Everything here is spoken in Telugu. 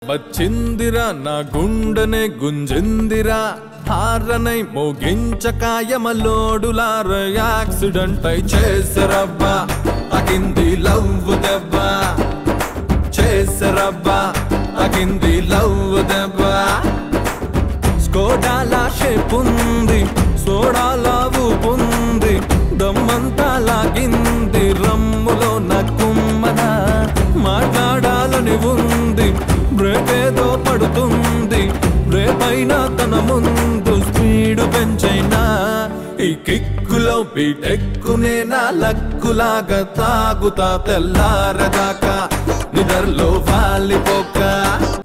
వచ్చిందిరా నా గుండెనే గుంజిందిరా హారనై మోగించకాయమలోడులార యాక్సిడెంట్ అయి చేసరబ్బా తగింది లవ్ దెబ్బ చేసరబ్బా తగింది లవ్ దెబ్బ స్కోడాలా షేప్ ఉంది సోడాలా ఊపుంది దమ్మంతా లాగింది రమ్ములో నక్కుమ్మన మాట్లాడాలని ఉంది బ్రేక్ ఏదో పడుతుంది రేపైనా తన ముందు స్పీడ్ పెంచైనా ఈ కిక్కులో బీటెక్కునే నా లక్కులాగా తాగుతా తెల్లారదాకా నిద్రలో వాలిపోక